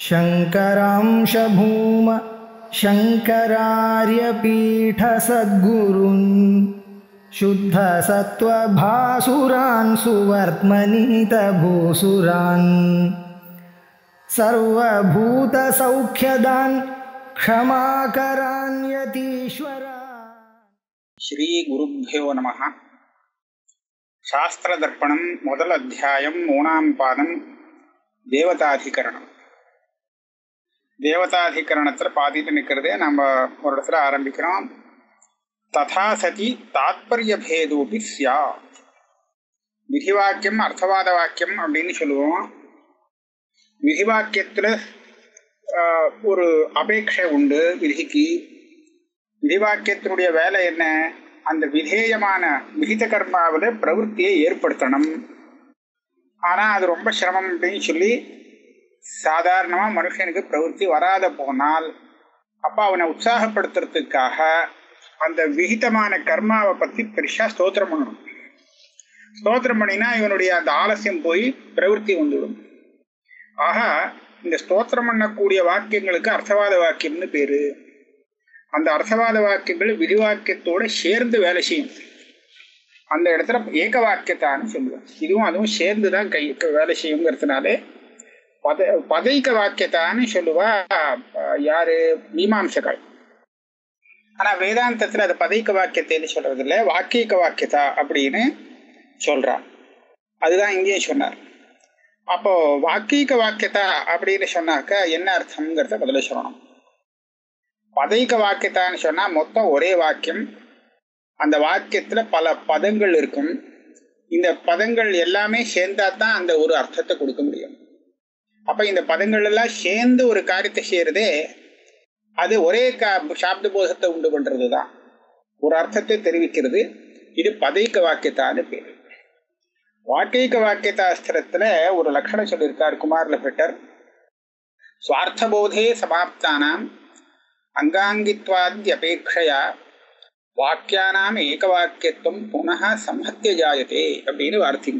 शङ्करांशभूम शङ्करार्यपीठसद्गुरुन् शुद्धसत्त्वभासुरान् सुवर्त्मनीतभूसुरान् सर्वभूतसौख्यदान् क्षमाकरान्यतीश्वरा ಶ್ರೀ ಗುರುಭ್ಯೋ ನಮಃ சாஸ்திர தர்ப்பணம் முதல் அத்தியாயம் மூணாம் பாதம் தேவதாதிகரணம் தேவதாதிகரணத்தில் பாதிட்டு நிற்கிறதே நம்ம ஒரு இடத்துல ஆரம்பிக்கிறோம் ததா சதி தாத்பரிய பேதோபி சியா விதிவாக்கியம் அர்த்தவாத வாக்கியம் அப்படின்னு சொல்லுவோம் விதிவாக்கியத்தில் ஒரு அபேட்சை உண்டு விதிக்கு விதிவாக்கியத்தினுடைய வேலை என்ன அந்த விதேயமான விகித கர்மாவில் பிரவೃತ್ತಿயை ஏற்படுத்தணும் ஆனால் அது ரொம்ப சிரமம் அப்படின்னு சொல்லி சாதாரணமாக மனுஷனுக்கு பிரவೃத்தி வராத போனால் அப்போ அவனை உற்சாகப்படுத்துறதுக்காக அந்த விகிதமான கர்மாவை பற்றி பெருசாக ஸ்தோத்திரம் பண்ணணும் ஸ்தோத்திரம் பண்ணினா இவனுடைய அந்த ஆலசியம் போய் பிரவೃத்தி வந்துவிடும் ஆக இந்த ஸ்தோத்திரம் பண்ணக்கூடிய வாக்கியங்களுக்கு அர்த்தவாத வாக்கியம்னு பேரு அந்த அர்த்தவாத வாக்கியங்கள் விரிவாக்கியத்தோட சேர்ந்து வேலை செய்யும் அந்த இடத்துல ஏக வாக்கியத்தான்னு சொல்லுவோம் இதுவும் அதுவும் சேர்ந்து தான் கை வேலை செய்யுங்கிறதுனாலே பத பதைக்க வாக்கியத்தான்னு சொல்லுவா யாரு மீமாம்சகள் ஆனா வேதாந்தத்துல அது பதைக்க வாக்கியத்தைன்னு சொல்றது இல்லை வாக்கியக்க வாக்கியதா அப்படின்னு சொல்றா அதுதான் இங்கேயும் சொன்னார் அப்போ வாக்கியக்க வாக்கியதா அப்படின்னு சொன்னாக்க என்ன அர்த்தம்ங்கிறத பதில சொல்லணும் பதைக்க வாக்கியத்தான்னு சொன்னா மொத்தம் ஒரே வாக்கியம் அந்த வாக்கியத்துல பல பதங்கள் இருக்கும் இந்த பதங்கள் எல்லாமே சேர்ந்தா தான் அந்த ஒரு அர்த்தத்தை கொடுக்க முடியும் அப்ப இந்த பதங்கள் எல்லாம் சேர்ந்து ஒரு காரியத்தை செய்யறதே அது ஒரே கா சாப்த போதத்தை உண்டு பண்றது தான் ஒரு அர்த்தத்தை தெரிவிக்கிறது இது பதைக்க வாக்கியத்தான்னு பேரு வாக்கியக்க வாக்கியதாஸ்திரத்துல ஒரு லட்சணம் சொல்லியிருக்கார் குமார்ல பெட்டர் சுவார்த்தபோதே சமாப்தானாம் அங்காங்கித்வாத்யபேட்சையா வாக்கியானாம் ஏகவாக்கியத்துவம் புனக சம்ஹத்திய ஜாயத்தே அப்படின்னு வார்த்தை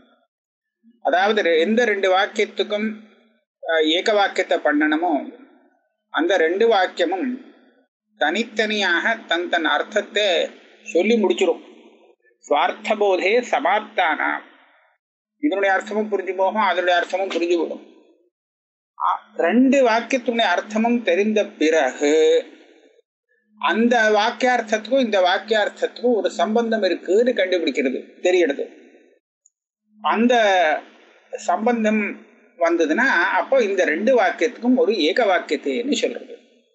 அதாவது எந்த ரெண்டு வாக்கியத்துக்கும் ஏக வாக்கியத்தை பண்ணணுமோ அந்த ரெண்டு வாக்கியமும் தனித்தனியாக தன் தன் அர்த்தத்தை சொல்லி முடிச்சிடும் சுவார்த்தபோதே சமாப்தானா இதனுடைய அர்த்தமும் புரிஞ்சு போகும் அதனுடைய அர்த்தமும் புரிஞ்சு விடும் ரெண்டு வாக்கியத்தினுடைய அர்த்தமும் தெரிந்த பிறகு அந்த வாக்கியார்த்தத்துக்கும் இந்த வாக்கியார்த்தத்துக்கும் ஒரு சம்பந்தம் இருக்குன்னு கண்டுபிடிக்கிறது தெரிகிறது அந்த சம்பந்தம் வந்ததுன்னா அப்போ இந்த ரெண்டு வாக்கியத்துக்கும் ஒரு ஏக வாக்கியத்தைன்னு சொல்றது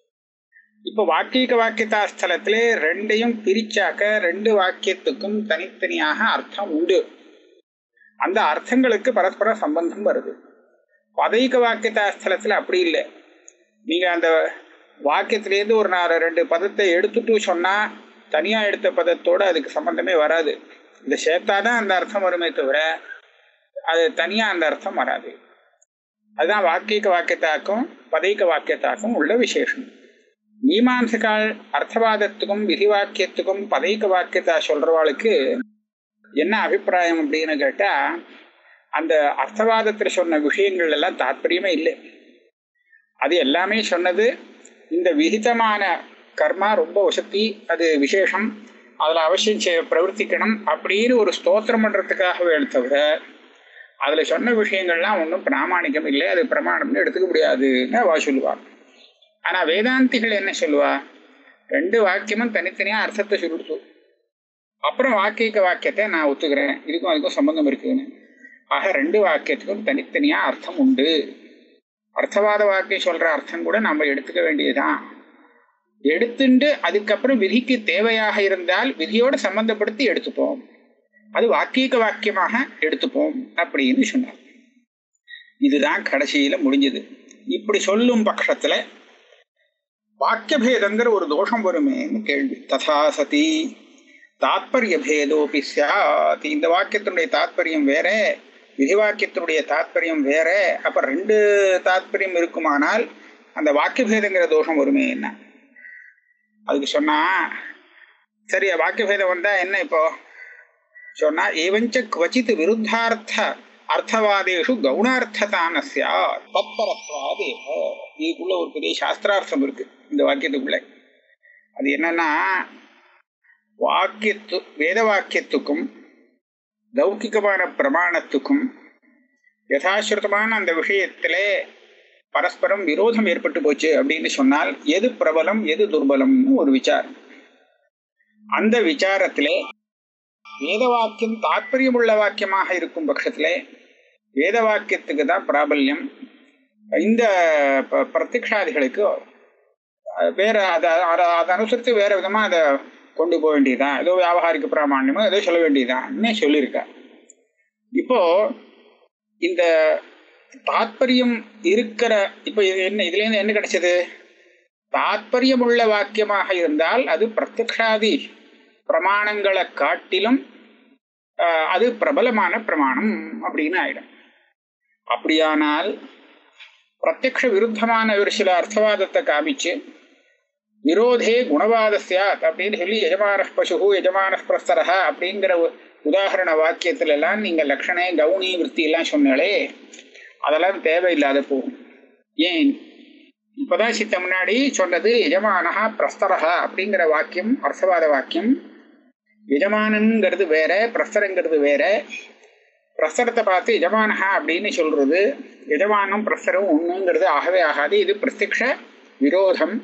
இப்போ வாக்கியக வாக்கியதா ஸ்தலத்திலே ரெண்டையும் பிரிச்சாக்க ரெண்டு வாக்கியத்துக்கும் தனித்தனியாக அர்த்தம் உண்டு அந்த அர்த்தங்களுக்கு பரஸ்பர சம்பந்தம் வருது பதைக்க வாக்கியதா ஸ்தலத்தில் அப்படி இல்லை நீங்கள் அந்த வாக்கியத்திலேருந்து ஒரு நாலு ரெண்டு பதத்தை எடுத்துட்டு சொன்னால் தனியாக எடுத்த பதத்தோடு அதுக்கு சம்பந்தமே வராது இந்த சேர்த்தாதான் அந்த அர்த்தம் வருமே தவிர அது தனியாக அந்த அர்த்தம் வராது அதுதான் வாக்கியக்க வாக்கியத்தாக்கும் பதைக்க வாக்கியத்தாக்கும் உள்ள விசேஷம் மீமாம்சகால் அர்த்தவாதத்துக்கும் விதிவாக்கியத்துக்கும் பதைக்க வாக்கியத்தா சொல்றவாளுக்கு என்ன அபிப்பிராயம் அப்படின்னு கேட்டால் அந்த அர்த்தவாதத்தில் சொன்ன விஷயங்கள் எல்லாம் தாற்பயமே இல்லை அது எல்லாமே சொன்னது இந்த விகிதமான கர்மா ரொம்ப வசதி அது விசேஷம் அதில் அவசியம் பிரவர்த்திக்கணும் அப்படின்னு ஒரு ஸ்தோத்திரம் பண்ணுறதுக்காகவே தவிர அதில் சொன்ன விஷயங்கள்லாம் ஒன்றும் பிராமணிக்கம் இல்லை அது பிரமாணம்னு எடுத்துக்க முடியாதுன்னு அவ சொல்லுவாள் ஆனால் வேதாந்திகள் என்ன சொல்லுவா ரெண்டு வாக்கியமும் தனித்தனியாக அர்த்தத்தை சொல்லிடுச்சு அப்புறம் வாக்கியக்க வாக்கியத்தை நான் ஒத்துக்கிறேன் இதுக்கும் அதுக்கும் சம்பந்தம் இருக்குன்னு ஆக ரெண்டு வாக்கியத்துக்கும் தனித்தனியாக அர்த்தம் உண்டு அர்த்தவாத வாக்கியம் சொல்ற அர்த்தம் கூட நம்ம எடுத்துக்க வேண்டியதுதான் எடுத்துண்டு அதுக்கப்புறம் விதிக்கு தேவையாக இருந்தால் விதியோட சம்பந்தப்படுத்தி எடுத்துப்போம் அது வாக்கியக்க வாக்கியமாக எடுத்துப்போம் அப்படின்னு சொன்னார் இதுதான் கடைசியில முடிஞ்சது இப்படி சொல்லும் பட்சத்துல வாக்கிய பேதங்கிற ஒரு தோஷம் வருமேன்னு கேள்வி ததா சதி தாத்பரிய பேதோபி சாத் இந்த வாக்கியத்தினுடைய தாத்பரியம் வேற விதிவாக்கியத்தினுடைய தாத்பரியம் வேற அப்ப ரெண்டு தாத்பரியம் இருக்குமானால் அந்த வாக்கிய பேதங்கிற தோஷம் வருமே என்ன அதுக்கு சொன்னா சரி வாக்கிய பேதம் வந்தா என்ன இப்போ சொன்னா ஏவஞ்ச குவச்சித் விருத்தார்த்த அர்த்தவாதேஷு கவுனார்த்ததான சியாத் தத்பரத்வாதேவ இதுக்குள்ள ஒரு பெரிய சாஸ்திரார்த்தம் இருக்கு இந்த வாக்கியத்துக்குள்ள அது என்னன்னா வாக்கியத்து வேத வாக்கியத்துக்கும் லௌகிகமான பிரமாணத்துக்கும் யதாசிருதமான அந்த விஷயத்திலே பரஸ்பரம் விரோதம் ஏற்பட்டு போச்சு அப்படின்னு சொன்னால் எது பிரபலம் எது துர்பலம்னு ஒரு விசாரம் அந்த விசாரத்திலே வேத வாக்கியம் தாற்பயமுள்ள வாக்கியமாக இருக்கும் பட்சத்திலே வேத வாக்கியத்துக்கு தான் பிராபல்யம் இந்த ப- பிரத்யக்ஷாதிகளுக்கு அஹ், வேற அதை அதை அதை அனுசரித்து வேற விதமா அதை கொண்டு போக வேண்டியதுதான் ஏதோ வியாபாரிக பிராமணியமோ ஏதோ சொல்ல வேண்டியதுதான் சொல்லியிருக்கா இப்போ இந்த தாத்பரியம் இருக்கிற இப்போ இது என்ன இதுல இருந்து என்ன கிடைச்சது தாத்பரியமுள்ள வாக்கியமாக இருந்தால் அது பிரத்யக்ஷாதி பிரமாணங்களை காட்டிலும் ஆஹ், அது பிரபலமான பிரமாணம் அப்படின்னு ஆயிடும் அப்படியானால் பிரத்யக்ஷ விருத்தமான ஒரு சில அர்த்தவாதத்தை காமிச்சு விரோதே குணவாத சியாத் அப்படின்னு சொல்லி எஜமான பசு எஜமான பிரஸ்தரா அப்படிங்கிற ஒரு உதாகரண வாக்கியத்துல எல்லாம் நீங்க லக்ஷணே கவுனி விற்பி எல்லாம் சொன்னாலே அதெல்லாம் தேவையில்லாத போகும் ஏன் இப்பதான் சித்த முன்னாடி சொன்னது எஜமானஹா பிரஸ்தரஹா அப்படிங்கிற வாக்கியம் அர்த்தவாத வாக்கியம் எஜமானங்கிறது வேற பிரஸ்தரங்கிறது வேற பிரஸ்தரத்தை பார்த்து எஜமானஹா அப்படின்னு சொல்றது எஜமானம் பிரஸ்தரம் ஒண்ணுங்கிறது ஆகவே ஆகாது இது பிரத்யக்ஷ விரோதம்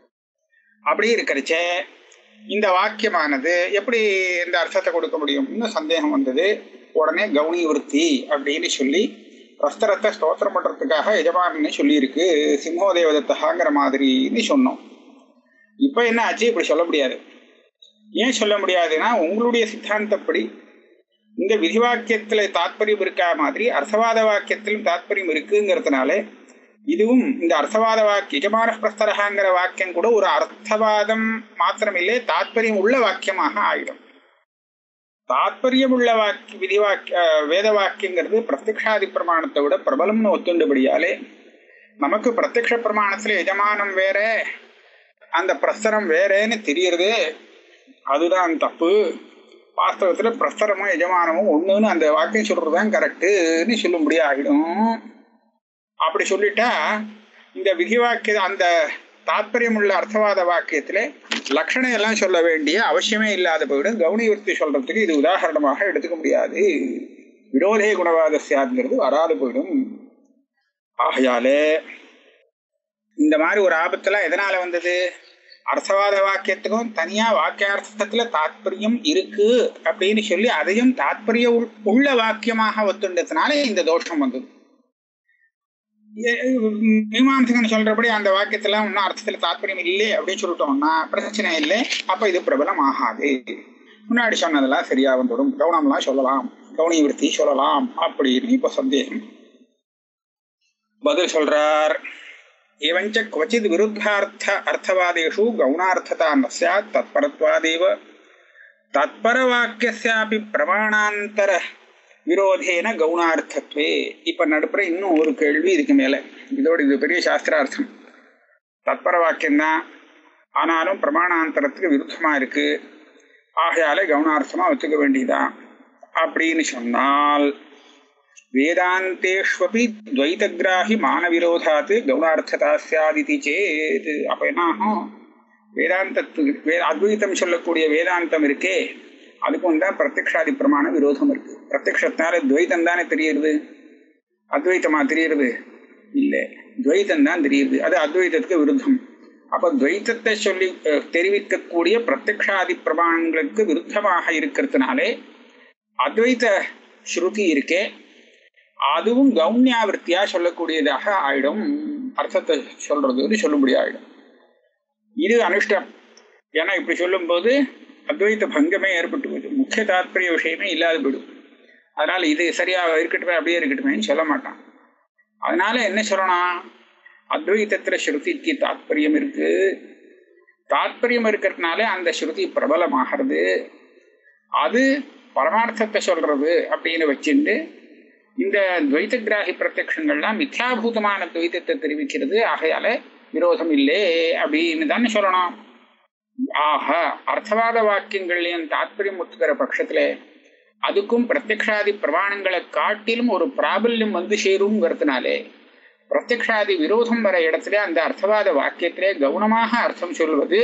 அப்படி இருக்கிறச்சே இந்த வாக்கியமானது எப்படி இந்த அர்த்தத்தை கொடுக்க முடியும்னு சந்தேகம் வந்தது உடனே கவுனி விருத்தி அப்படின்னு சொல்லி பிரஸ்தரத்தை ஸ்தோத்திரம் பண்றதுக்காக எஜமானன்னு சொல்லியிருக்கு சிம்மோதேவதத்தகாங்கிற மாதிரின்னு சொன்னோம் இப்போ என்ன ஆச்சு இப்படி சொல்ல முடியாது ஏன் சொல்ல முடியாதுன்னா உங்களுடைய சித்தாந்தப்படி இந்த விதிவாக்கியத்துல தாத்பரியம் இருக்கா மாதிரி அர்த்தவாத வாக்கியத்திலும் தாத்பரியம் இருக்குங்கிறதுனால இதுவும் இந்த அர்த்தவாத வாக்கிய எஜமான பிரஸ்தரகாங்கிற வாக்கியம் கூட ஒரு அர்த்தவாதம் மாத்திரமில்லை தாத்பரியம் உள்ள வாக்கியமாக ஆயிடும் தாத்பரியம் உள்ள வாக்கிய விதி வாக்கிய வேத வாக்கியங்கிறது பிரத்யக்ஷாதி பிரமாணத்தை விட பிரபலம்னு ஒத்துண்டபடியாலே நமக்கு பிரத்யக்ஷ பிரமாணத்துல எஜமானம் வேற அந்த பிரஸ்தரம் வேறேன்னு தெரியறது அதுதான் தப்பு வாஸ்தவத்துல பிரஸ்தரமும் எஜமானமும் ஒண்ணுன்னு அந்த வாக்கியம் சொல்றதுதான் கரெக்டுன்னு சொல்லும்படி ஆகிடும் அப்படி சொல்லிட்டா இந்த விதி வாக்கிய அந்த தாத்பரியம் உள்ள அர்த்தவாத வாக்கியத்திலே லட்சணம் எல்லாம் சொல்ல வேண்டிய அவசியமே இல்லாத போயிடும் கவுனி விருத்தி சொல்றதுக்கு இது உதாரணமாக எடுத்துக்க முடியாது விரோதே குணவாத சியாதுங்கிறது வராது போயிடும் ஆகையாலே இந்த மாதிரி ஒரு ஆபத்தெல்லாம் எதனால வந்தது அர்த்தவாத வாக்கியத்துக்கும் தனியா வாக்கியார்த்தத்துல தாத்பரியம் இருக்கு அப்படின்னு சொல்லி அதையும் தாத்பரிய உள்- உள்ள வாக்கியமாக ஒத்துண்டதுனால இந்த தோஷம் வந்தது மீமாம்சகன் சொல்றபடி அந்த வாக்கியத்துல இன்னும் அர்த்தத்துல தாத்பரியம் இல்லை அப்படின்னு சொல்லிட்டோம்னா பிரச்சனை இல்லை அப்ப இது பிரபலம் ஆகாது முன்னாடி சொன்னதெல்லாம் சரியா வந்துடும் கவனம்லாம் சொல்லலாம் கவனி விருத்தி சொல்லலாம் அப்படின்னு இப்ப சந்தேகம் பதில் சொல்றார் एवञ्च क्वचिद् विरुद्धार्थ अर्थवादेषु गौणार्थता न स्यात् तत्परत्वादेव தத்பரவாக்கியஸ்யாபி பிரமாணாந்தர விரோதேன கவுனார்த்தத்வே இப்ப நடுப்புற இன்னும் ஒரு கேள்வி இதுக்கு மேல இதோட இது பெரிய சாஸ்திரார்த்தம் தத்பர வாக்கியம்தான் ஆனாலும் பிரமாணாந்தரத்துக்கு விருத்தமா இருக்கு ஆகையால கவுனார்த்தமா வச்சுக்க வேண்டியதான் அப்படின்னு சொன்னால் வேதாந்தேஷ்வபி துவைதகிராகி மானவிரோதாத் கவுனார்த்ததா சியாதிதி சேத் அப்ப என்ன ஆகும் வேதாந்தத்துக்கு வே அத்வைத்தம் சொல்லக்கூடிய வேதாந்தம் இருக்கே அதுக்கும் தான் பிரத்யக்ஷாதி பிரமாண விரோதம் இருக்கு பிரத்யக்ஷத்தால துவைதம் தானே தெரியுது அத்வைத்தமா தெரியுது இல்லை துவைதம் தான் தெரியுது அது அத்வைதத்துக்கு விருத்தம் அப்ப துவைத்தத்தை சொல்லி அஹ், தெரிவிக்கக்கூடிய பிரத்யக்ஷாதி பிரமாணங்களுக்கு விருத்தமாக இருக்கிறதுனாலே அத்வைத ஸ்ருதி இருக்கே அதுவும் கவுன்யாவிருத்தியா சொல்லக்கூடியதாக ஆயிடும் அர்த்தத்தை சொல்றதுன்னு சொல்லும்படி ஆயிடும் இது அனுஷ்டம் ஏன்னா இப்படி சொல்லும்போது அத்வைத்த பங்கமே ஏற்பட்டு போகுது முக்கிய தாத்பரிய விஷயமே இல்லாத போயிடும் அதனால இது சரியா இருக்கட்டுமே அப்படியே இருக்கட்டுமேன்னு சொல்ல மாட்டான் அதனால என்ன சொல்லணும் அத்வைத்தத்துல ஸ்ருதிக்கு தாத்பரியம் இருக்கு தாத்பரியம் இருக்கிறதுனால அந்த ஸ்ருதி பிரபலமாகிறது அது பரமார்த்தத்தை சொல்றது அப்படின்னு வச்சுட்டு இந்த துவைத்த கிராகி பிரத்யக்ஷங்கள்லாம் மித்யாபூதமான துவைத்தத்தை தெரிவிக்கிறது ஆகையால விரோதம் இல்லை அப்படின்னு தானே சொல்லணும் ஆக அர்த்தவாத வாக்கியங்கள்லையும் தாத்பரியம் ஒத்துக்கிற பட்சத்துல அதுக்கும் பிரத்யக்ஷாதி பிரமாணங்களை காட்டிலும் ஒரு பிராபல்யம் வந்து சேருங்கிறதுனாலே பிரத்யக்ஷாதி விரோதம் வர இடத்துல அந்த அர்த்தவாத வாக்கியத்திலே கவனமாக அர்த்தம் சொல்வது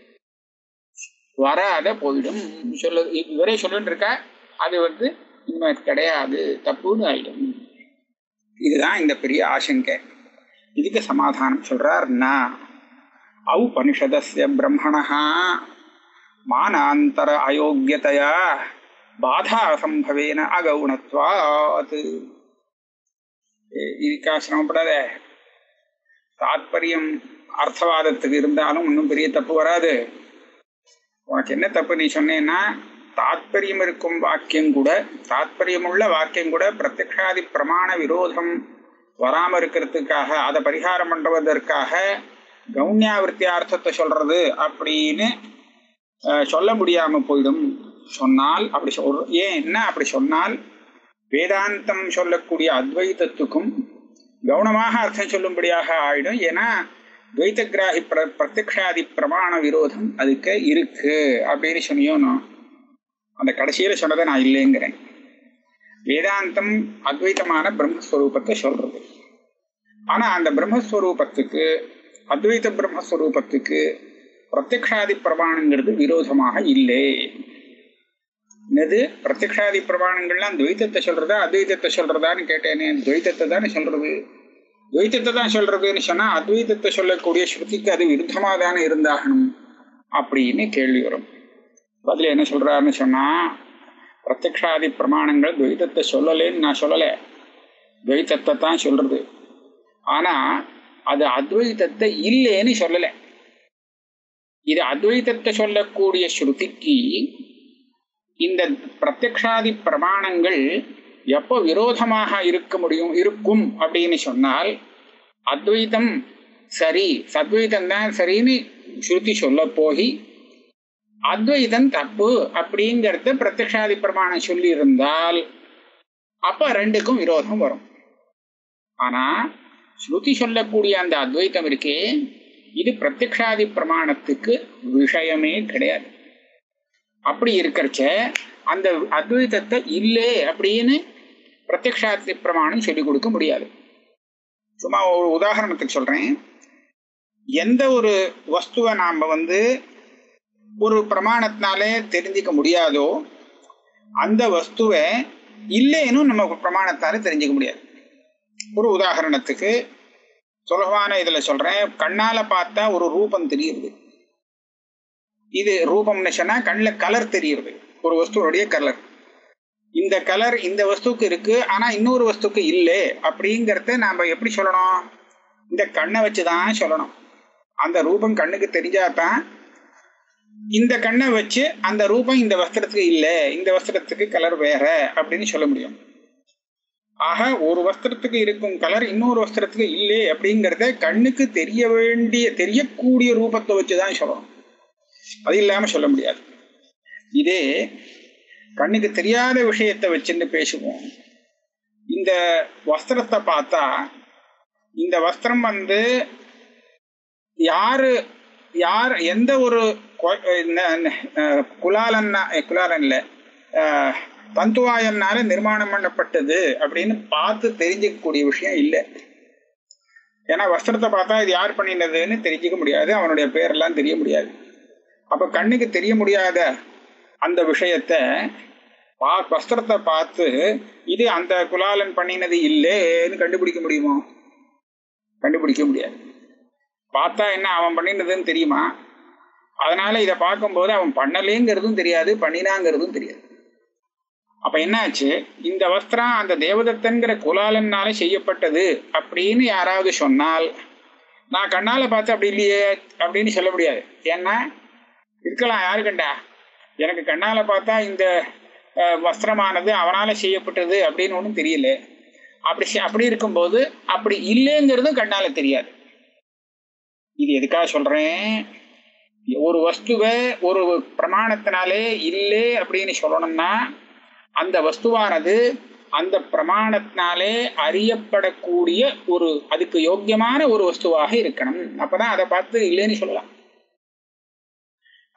வராத போயிடும் சொல்ல இவரே சொல்லிட்டு இருக்கா அது வந்து இனிமே கிடையாது தப்புன்னு ஆயிடும் இதுதான் இந்த பெரிய ஆசங்கை இதுக்கு சமாதானம் சொல்றார் நான் ஔபனிஷதஸ்ய பிரம்மணா மானாந்தர அயோக்கியதையா பாதா சம்பவேன அகவுணத்வாத் இதுக்கா சிரமப்படாத தாத்பரியம் அர்த்தவாதத்துக்கு இருந்தாலும் ஒன்றும் பெரிய தப்பு வராது உனக்கு என்ன தப்பு நீ சொன்னேன்னா தாத்பரியம் இருக்கும் வாக்கியம் கூட தாத்பரியமுள்ள வாக்கியம் கூட பிரத்யக்ஷாதி பிரமாண விரோதம் வராம இருக்கிறதுக்காக அதை பரிகாரம் பண்ணுவதற்காக கவுன்யாவிருத்தியார்த்தத்தை சொல்றது அப்படின்னு அஹ், சொல்ல முடியாம போயிடும் சொன்னால் அப்படி சொல் ஏன் என்ன அப்படி சொன்னால் வேதாந்தம் சொல்லக்கூடிய அத்வைதத்துக்கும் கவனமாக அர்த்தம் சொல்லும்படியாக ஆயிடும் ஏன்னா துவைத்த கிராகி பிர பிரத்யக்ஷாதி பிரமாண விரோதம் அதுக்கு இருக்கு அப்படின்னு சொன்னியோனோ அந்த கடைசியில சொன்னதை நான் இல்லைங்கிறேன் வேதாந்தம் அத்வைதமான பிரம்மஸ்வரூபத்தை சொல்றது ஆனா அந்த பிரம்மஸ்வரூபத்துக்கு அத்வைத பிரம்மஸ்வரூபத்துக்கு பிரத்யக்ஷாதி பிரமாணங்கிறது விரோதமாக இல்லை என்னது பிரத்யக்ஷாதி பிரமாணங்கள்லாம் துவைத்தத்தை சொல்றதா அத்வைதத்தை சொல்றதான்னு கேட்டேனே துவைத்தத்தை தானே சொல்றது துவைத்தத்தை தான் சொல்றதுன்னு சொன்னா அத்வைதத்தை சொல்லக்கூடிய ஸ்ருதிக்கு அது விருத்தமாக தானே இருந்தாகணும் அப்படின்னு கேள்வி வரும் பதில் என்ன சொல்றாருன்னு சொன்னா பிரத்யக்ஷாதி பிரமாணங்கள் துவைத்தத்தை சொல்லலேன்னு நான் சொல்லலை துவைத்தத்தை தான் சொல்றது ஆனா அது அத்வைதத்தை இல்லைன்னு சொல்லலை இது அத்வைதத்தை சொல்லக்கூடிய ஸ்ருதிக்கு இந்த பிரத்யக்ஷாதி பிரமாணங்கள் எப்போ விரோதமாக இருக்க முடியும் இருக்கும் அப்படின்னு சொன்னால் அத்வைதம் சரி சத்வைதம் தான் சரின்னு ஸ்ருதி சொல்ல போய் அத்வைதம் தப்பு அப்படிங்கிறத பிரத்யக்ஷாதி பிரமாணம் சொல்லி இருந்தால் அப்ப ரெண்டுக்கும் விரோதம் வரும் ஆனா ஸ்ருதி சொல்லக்கூடிய அந்த அத்வைத்தம் இருக்கே இது பிரத்யக்ஷாதி பிரமாணத்துக்கு விஷயமே கிடையாது அப்படி இருக்கிறச்ச அந்த அத்வைதத்தை இல்லை அப்படின்னு பிரத்யக்ஷாதி பிரமாணம் சொல்லிக் கொடுக்க முடியாது சும்மா ஒரு உதாரணத்துக்கு சொல்றேன் எந்த ஒரு வஸ்துவை நாம் வந்து ஒரு பிரமாணத்தினாலே தெரிஞ்சுக்க முடியாதோ அந்த வஸ்துவை இல்லைன்னு நம்ம பிரமாணத்தால தெரிஞ்சுக்க முடியாது ஒரு உதாரணத்துக்கு சுலபமான இதுல சொல்றேன் கண்ணால பார்த்தா ஒரு ரூபம் தெரியுது இது ரூபம்னு சொன்னா கண்ணில் கலர் தெரியுது ஒரு வஸ்துவோடைய கலர் இந்த கலர் இந்த வஸ்துக்கு இருக்கு ஆனா இன்னொரு வஸ்துக்கு இல்லை அப்படிங்கிறத நாம எப்படி சொல்லணும் இந்த கண்ணை வச்சுதான் சொல்லணும் அந்த ரூபம் கண்ணுக்கு தெரிஞ்சாதான் இந்த கண்ணை வச்சு அந்த ரூபம் இந்த வஸ்திரத்துக்கு இல்லை இந்த வஸ்திரத்துக்கு கலர் வேற அப்படின்னு சொல்ல முடியும் ஆக ஒரு வஸ்திரத்துக்கு இருக்கும் கலர் இன்னொரு வஸ்திரத்துக்கு இல்லை அப்படிங்கிறத கண்ணுக்கு தெரிய வேண்டிய தெரியக்கூடிய ரூபத்தை வச்சுதான் சொல்லணும் அது இல்லாம சொல்ல முடியாது இதே கண்ணுக்கு தெரியாத விஷயத்தை வச்சுன்னு பேசுவோம் இந்த வஸ்திரத்தை பார்த்தா இந்த வஸ்திரம் வந்து யாரு யார் எந்த ஒரு கொ- ந- ந- அஹ் குலாலன்னா eh, குலாலன் இல்ல அஹ், தந்துவாயன்னால நிர்மாணம் பண்ணப்பட்டது அப்படின்னு பார்த்து தெரிஞ்சுக்கக்கூடிய விஷயம் இல்லை ஏன்னா வஸ்திரத்தை பார்த்தா இது யார் பண்ணினதுன்னு தெரிஞ்சுக்க முடியாது அவனுடைய பேரெல்லாம் தெரிய முடியாது அப்ப கண்ணுக்கு தெரிய முடியாத அந்த விஷயத்த பா வஸ்திரத்தை பார்த்து இது அந்த குலாலன் பண்ணினது இல்லைன்னு கண்டுபிடிக்க முடியுமோ கண்டுபிடிக்க முடியாது பார்த்தா என்ன அவன் பண்ணினதுன்னு தெரியுமா அதனால இதை பார்க்கும்போது அவன் பண்ணலேங்கிறதும் தெரியாது பண்ணினாங்கிறதும் தெரியாது அப்ப என்னாச்சு இந்த வஸ்திரம் அந்த தேவதத்தன்கிற குலாலன்னால செய்யப்பட்டது அப்படின்னு யாராவது சொன்னால் நான் கண்ணால பார்த்து அப்படி இல்லையே அப்படின்னு சொல்ல முடியாது ஏன்னா இருக்கலாம் யாரு கண்டா எனக்கு கண்ணால பார்த்தா இந்த அஹ், வஸ்திரமானது அவனால செய்யப்பட்டது அப்படின்னு ஒன்றும் தெரியல அப்படி செ- அப்படி இருக்கும்போது அப்படி இல்லைங்கிறதும் கண்ணால தெரியாது இது எதுக்காக சொல்றேன் ஒரு வஸ்துவை ஒரு பிரமாணத்தினாலே இல்லை அப்படின்னு சொல்லணும்னா அந்த வஸ்துவானது அந்த பிரமாணத்தினாலே அறியப்படக்கூடிய ஒரு அதுக்கு யோக்கியமான ஒரு வஸ்துவாக இருக்கணும் அப்பதான் அதை பார்த்து இல்லைன்னு சொல்லலாம்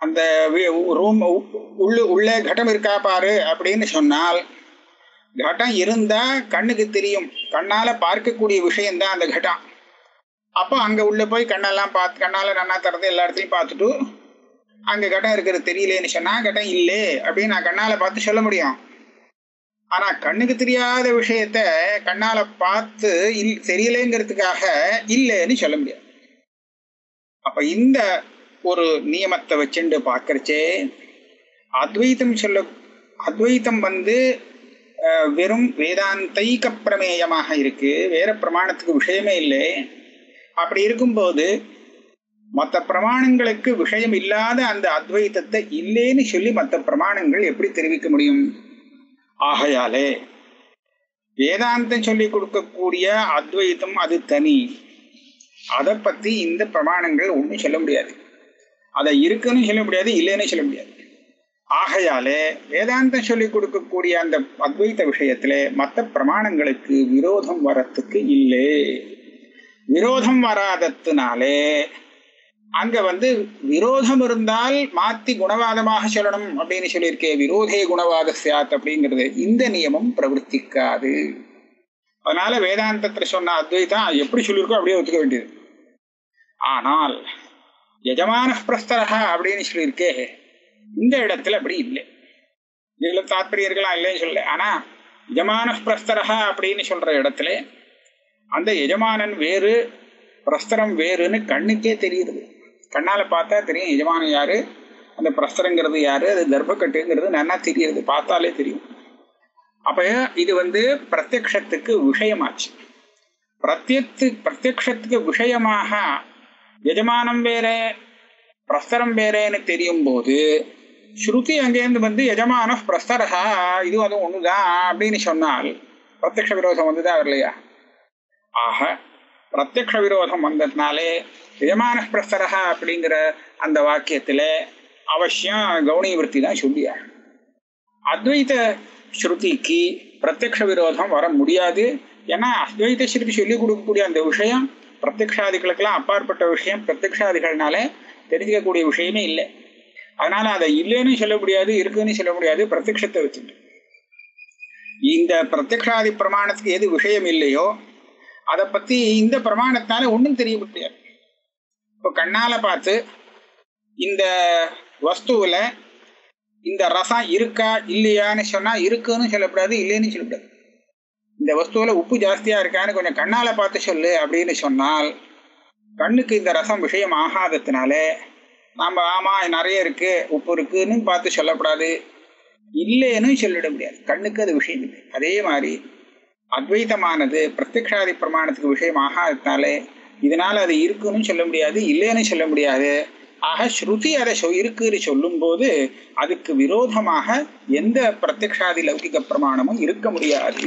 அந்த ரூம் உள்ளு உள்ளே கட்டம் இருக்கா பாரு அப்படின்னு சொன்னால் கட்டம் இருந்தா கண்ணுக்கு தெரியும் கண்ணால பார்க்கக்கூடிய விஷயம்தான் அந்த கட்டம் அப்போ அங்க உள்ள போய் கண்ணெல்லாம் பார்த்து கண்ணால நன்னா திறந்து எல்லா இடத்தையும் பார்த்துட்டு அங்க கட்டம் இருக்கிறது தெரியலேன்னு சொன்னா கட்டம் இல்லே அப்படின்னு நான் கண்ணால பார்த்து சொல்ல முடியும் ஆனா கண்ணுக்கு தெரியாத விஷயத்த கண்ணால பார்த்து இல் தெரியலேங்கிறதுக்காக இல்லைன்னு சொல்ல முடியாது அப்ப இந்த ஒரு நியமத்தை வச்சுட்டு பார்க்கறச்சே அத்வைத்தம் சொல்ல அத்வைத்தம் வந்து அஹ், வெறும் வேதாந்தைக பிரமேயமாக இருக்கு வேற பிரமாணத்துக்கு விஷயமே இல்லை அப்படி இருக்கும்போது மற்ற பிரமாணங்களுக்கு விஷயம் இல்லாத அந்த அத்வைத்தத்தை இல்லைன்னு சொல்லி மற்ற பிரமாணங்கள் எப்படி தெரிவிக்க முடியும் ஆகையாலே வேதாந்தம் சொல்லி கொடுக்கக்கூடிய அத்வைத்தம் அது தனி அதை பத்தி இந்த பிரமாணங்கள் ஒன்றும் சொல்ல முடியாது அதை இருக்குன்னு சொல்ல முடியாது இல்லைன்னு சொல்ல முடியாது ஆகையாலே வேதாந்தம் சொல்லி கொடுக்கக்கூடிய அந்த அத்வைத்த விஷயத்துல மற்ற பிரமாணங்களுக்கு விரோதம் வரத்துக்கு இல்லை விரோதம் வராததுனாலே அங்க வந்து விரோதம் இருந்தால் மாத்தி குணவாதமாக சொல்லணும் அப்படின்னு சொல்லியிருக்கே விரோதே குணவாத சியாத் அப்படிங்கிறது இந்த நியமம் பிரவர்த்திக்காது அதனால வேதாந்தத்துல சொன்ன அத்வைதம் எப்படி சொல்லியிருக்கோ அப்படியே ஒத்துக்க வேண்டியது ஆனால் எஜமான பிரஸ்தரகா அப்படின்னு சொல்லியிருக்கே இந்த இடத்துல அப்படி இல்லை இதுல தாத்பரியம் இருக்கலாம் இல்லைன்னு சொல்லல ஆனா எஜமான பிரஸ்தரகா அப்படின்னு சொல்ற இடத்துல அந்த எஜமானன் வேறு பிரஸ்தரம் வேறுன்னு கண்ணுக்கே தெரியுது கண்ணால பார்த்தா தெரியும் எஜமானன் யாரு அந்த பிரஸ்தரங்கிறது யாரு அது தர்ப்பக்கட்டுங்கிறது நல்லா தெரியுது பார்த்தாலே தெரியும் அப்ப இது வந்து பிரத்யக்ஷத்துக்கு விஷயமாச்சு பிரத்யத்து பிரத்யக்ஷத்துக்கு விஷயமாக எஜமானம் வேற பிரஸ்தரம் வேறேன்னு தெரியும் போது ஸ்ருதி அங்கேருந்து வந்து எஜமான பிரஸ்தரகா இதுவும் அதுவும் ஒண்ணுதான் அப்படின்னு சொன்னால் பிரத்யக்ஷ விரோதம் வந்துதான் வரலையா ஆக பிரத்யக்ஷ விரோதம் வந்ததுனாலே எஜமான பிரஸ்தரகா அப்படிங்கிற அந்த வாக்கியத்துல அவசியம் கவுனி விருத்தி தான் சொல்லியா அத்வைத ஸ்ருதிக்கு பிரத்யக்ஷ விரோதம் வர முடியாது ஏன்னா அத்வைத ஸ்ருதி சொல்லிக் கொடுக்கக்கூடிய அந்த விஷயம் பிரத்யக்ஷாதிகளுக்கெல்லாம் அப்பாற்பட்ட விஷயம் பிரத்யக்ஷாதிகள்னால தெரிஞ்சுக்கக்கூடிய விஷயமே இல்லை அதனால அதை இல்லைன்னு சொல்ல முடியாது இருக்குன்னு சொல்ல முடியாது பிரத்யக்ஷத்தை வச்சுட்டு இந்த பிரத்யக்ஷாதி பிரமாணத்துக்கு எது விஷயம் இல்லையோ அதை பத்தி இந்த பிரமாணத்தால ஒன்றும் தெரிய முடியாது இப்போ கண்ணால பார்த்து இந்த வஸ்துவில் இந்த ரசம் இருக்கா இல்லையான்னு சொன்னா இருக்குன்னு சொல்லக்கூடாது இல்லைன்னு சொல்லக்கூடாது இந்த வஸ்துவில் உப்பு ஜாஸ்தியா இருக்கான்னு கொஞ்சம் கண்ணால பார்த்து சொல்லு அப்படின்னு சொன்னால் கண்ணுக்கு இந்த ரசம் விஷயம் ஆகாததுனால நாம் ஆமா நிறைய இருக்கு உப்பு இருக்குன்னு பார்த்து சொல்லக்கூடாது இல்லைன்னு சொல்லிட முடியாது கண்ணுக்கு அது விஷயம் இல்லை அதே மாதிரி அத்வைத்தமானது பிரத்யக்ஷாதி பிரமாணத்துக்கு விஷயம் ஆகாததுனாலே இதனால அது இருக்குன்னு சொல்ல முடியாது இல்லைன்னு சொல்ல முடியாது ஆக ஸ்ருதி அதை சொ இருக்குன்னு சொல்லும்போது அதுக்கு விரோதமாக எந்த பிரத்யக்ஷாதி லௌகிக பிரமாணமும் இருக்க முடியாது